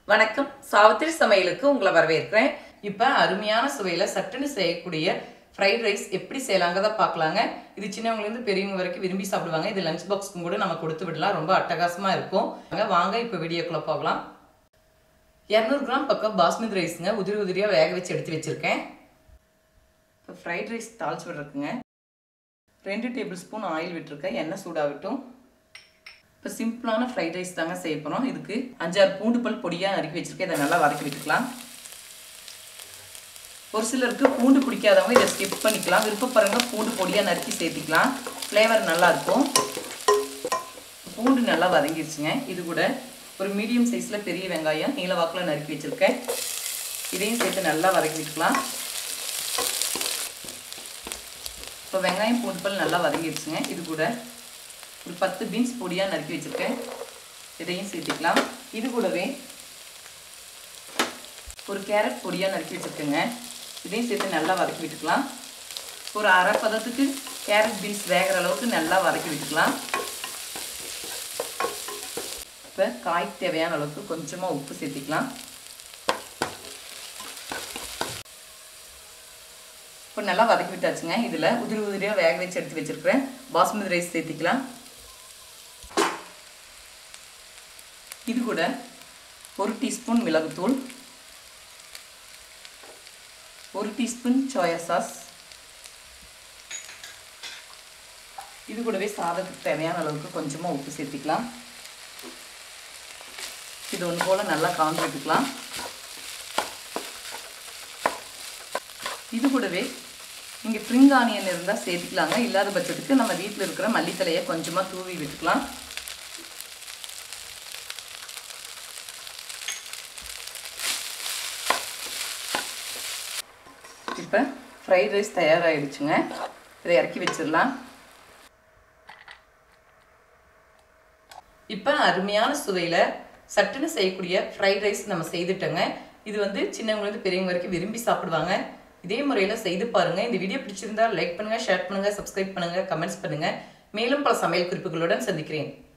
வணக்கம் சாவித்திரி சமையலுக்கு உங்களை வரவேற்கிறேன் இப்போ அருமையான சுவையில் சட்டுன்னு செய்யக்கூடிய ஃப்ரைட் ரைஸ் எப்படி செய்யலாங்கிறத பார்க்கலாங்க இது சின்னவங்கலேருந்து பெரியவங்க வரைக்கும் விரும்பி சாப்பிடுவாங்க இது லஞ்ச் பாக்ஸ்க்கும் கூட நம்ம கொடுத்து விடலாம் ரொம்ப அட்டகாசமாக இருக்கும் வாங்க, வாங்க இப்போ வீடியோக்குள்ளே போகலாம் இரநூறு கிராம் பக்கம் பாஸ்மதி ரைஸுங்க உதிரி உதிரியாக வேக வச்சு எடுத்து வச்சுருக்கேன் இப்போ ஃப்ரைட் ரைஸ் தாளிச்சு விட்ருக்குங்க ரெண்டு டேபிள் ஸ்பூன் ஆயில் விட்டுருக்கேன் எண்ணெய் சூடாகட்டும் இப்போ சிம்பிளான ஃப்ரைட் ரைஸ் தாங்க செய்ய போகிறோம் இதுக்கு அஞ்சாறு பூண்டு பல் பொடியாக நறுக்கி வச்சுருக்கேன் இதை நல்லா வதக்கி விட்டுக்கலாம் ஒரு சிலருக்கு பூண்டு பிடிக்காதவங்க இதை ஸ்கிப் பண்ணிக்கலாம் விருப்பப்படுறவங்க பூண்டு பொடியாக நறுக்கி சேர்த்திக்கலாம் ஃப்ளேவர் நல்லாயிருக்கும் பூண்டு நல்லா வதங்கிடுச்சுங்க இது கூட ஒரு மீடியம் சைஸில் பெரிய வெங்காயம் நீல வாக்கில் நறுக்கி வச்சுருக்கேன் இதையும் சேர்த்து நல்லா வதக்கி விட்டுக்கலாம் இப்போ வெங்காயம் பூண்டு பல் நல்லா வதங்கிடுச்சுங்க இது கூட ஒரு பத்து பீன்ஸ் பொடியாக நறுக்கி வச்சுருக்கேன் இதையும் சேர்த்துக்கலாம் இது கூடவே ஒரு கேரட் பொடியாக நறுக்கி வச்சுருக்கேங்க இதையும் சேர்த்து நல்லா வதக்கி விட்டுக்கலாம் ஒரு அரை பதத்துக்கு கேரட் பீன்ஸ் வேகிற அளவுக்கு நல்லா வதக்கி விட்டுக்கலாம் இப்போ காய்க்கு தேவையான அளவுக்கு கொஞ்சமாக உப்பு சேர்த்திக்கலாம் இப்போ நல்லா வதக்கி விட்டாச்சுங்க இதில் உதிரி உதிரியாக வேக வச்சு எடுத்து வச்சுருக்கிறேன் பாஸ்மதி ரைஸ் சேர்த்திக்கலாம் இது கூட ஒரு டீஸ்பூன் மிளகுத்தூள் ஒரு டீஸ்பூன் சோயா சாஸ் இது கூடவே சாதத்துக்கு தேவையான அளவுக்கு கொஞ்சமாக உப்பு சேர்த்திக்கலாம் இது ஒன்று போல் நல்லா காந்து விட்டுக்கலாம் இது கூடவே நீங்கள் ஸ்ப்ரிங் ஆனியன் இருந்தால் சேர்த்துக்கலாங்க இல்லாத பட்சத்துக்கு நம்ம வீட்டில் இருக்கிற மல்லித்தலையை கொஞ்சமாக தூவி விட்டுக்கலாம் இப்போ ஃப்ரைட் ரைஸ் தயாராகிடுச்சுங்க இதை இறக்கி வச்சிடலாம் இப்போ அருமையான சுவையில் சட்டுன்னு செய்யக்கூடிய ஃப்ரைட் ரைஸ் நம்ம செய்துட்டோங்க இது வந்து சின்னவங்களுக்கு பெரியவங்க வரைக்கும் விரும்பி சாப்பிடுவாங்க இதே முறையில் செய்து பாருங்கள் இந்த வீடியோ பிடிச்சிருந்தா லைக் பண்ணுங்கள் ஷேர் பண்ணுங்கள் சப்ஸ்கிரைப் பண்ணுங்கள் கமெண்ட்ஸ் பண்ணுங்கள் மேலும் பல சமையல் குறிப்புகளுடன் சந்திக்கிறேன்